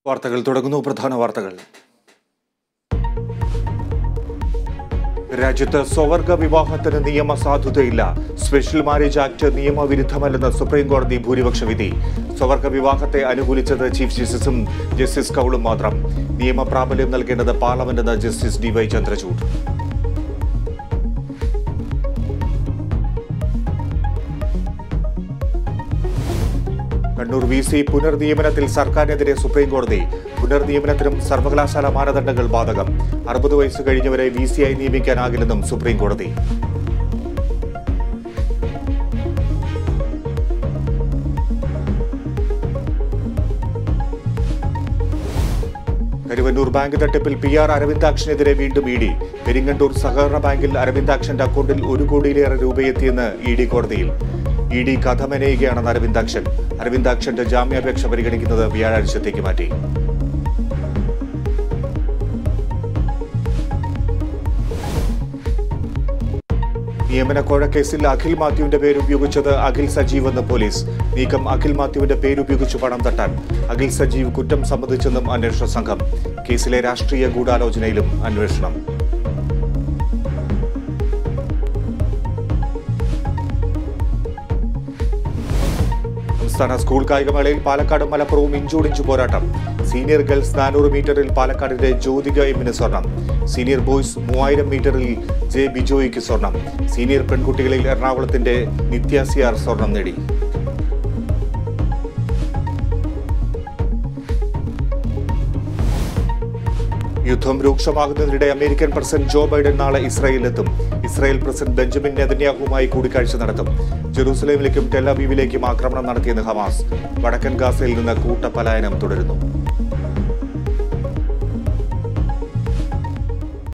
വാർത്തകൾ തുടങ്ങുന്നു പ്രധാന വാർത്തകൾ രാജ്യത്ത് സ്വവർഗ വിവാഹത്തിന് നിയമസാധുതയില്ല സ്പെഷ്യൽ മാരേജ് ആക്ട് നിയമവിരുദ്ധമല്ലെന്ന് സുപ്രീം കോടതി ഭൂരിപക്ഷ വിധി സ്വവർഗ വിവാഹത്തെ അനുകൂലിച്ചത് ചീഫ് ജസ്റ്റിസും ജസ്റ്റിസ് കൌളും മാത്രം നിയമപ്രാബല്യം നൽകേണ്ടത് പാർലമെന്റെന്ന് justice D Y Chandrachud Kannur V C പുനർനിയമനത്തിൽ സർക്കാരിനെതിരെ സുപ്രീം കോടതി പുനർനിയമനത്തിനും സർവകലാശാല മാനദണ്ഡങ്ങൾ ബാധകം അറുപത് വയസ്സ് കഴിഞ്ഞവരെ വി സിയായി നിയമിക്കാനാകില്ലെന്നും സുപ്രീം കോടതി കരുവന്നൂർ ബാങ്ക് തട്ടിപ്പിൽ പി ആർ അരവിന്ദാക്ഷനെതിരെ വീണ്ടും ഇ ഡി പെരിങ്ങണ്ടൂർ സഹകരണ ബാങ്കിൽ അരവിന്ദാക്ഷന്റെ അക്കൗണ്ടിൽ ഒരു കോടിയിലേറെ രൂപയെത്തിയെന്ന് ഇ ഡി കോടതിയിൽ ഇ ഡി കഥ മെനയുകയാണെന്ന് അരവിന്ദാക്ഷൻ അരവിന്ദാക്ഷന്റെ ജാമ്യാപേക്ഷ പരിഗണിക്കുന്നത് വ്യാഴാഴ്ചത്തേക്ക് മാറ്റി നിയമന കോഴക്കേസിൽ അഖിൽ മാത്യുവിന്റെ പേര് ഉപയോഗിച്ചത് അഖിൽ സജീവ് എന്ന് പോലീസ് നീക്കം അഖിൽ മാത്യുവിന്റെ പേരുപയോഗിച്ച് പണം തട്ടാൻ അഖിൽ സജീവ് കുറ്റം സമ്മതിച്ചെന്നും അന്വേഷണ സംഘം കേസിലെ രാഷ്ട്രീയ ഗൂഢാലോചനയിലും അന്വേഷണം സംസ്ഥാന സ്കൂൾ കായികമേളയിൽ പാലക്കാടും മലപ്പുറവും ഇഞ്ചോടിഞ്ചു പോരാട്ടം സീനിയർ ഗേൾസ് നാനൂറ് മീറ്ററിൽ പാലക്കാടിന്റെ ജ്യോതിക എമ്മിന് സ്വർണം സീനിയർ ബോയ്സ് മൂവായിരം മീറ്ററിൽ ജെ ബിജോയ്ക്ക് സ്വർണം സീനിയർ പെൺകുട്ടികളിൽ എറണാകുളത്തിന്റെ നിത്യ സിയാർ സ്വർണം നേടി യുദ്ധം രൂക്ഷമാകുന്നതിനിടെ അമേരിക്കൻ പ്രസിഡന്റ് ജോ ബൈഡൻ നാളെ ഇസ്രായേലിലെത്തും ഇസ്രായേൽ പ്രസിഡന്റ് ബെഞ്ചമിൻ നെതന്യാഹുവുമായി കൂടിക്കാഴ്ച നടത്തും ജെറൂസലേമിലേക്കും ടെലവീവിലേക്കും ആക്രമണം നടത്തിയെന്ന് ഹമാസ് വടക്കൻ ഗാസയിൽ നിന്ന് കൂട്ടപലായനം തുടരുന്നു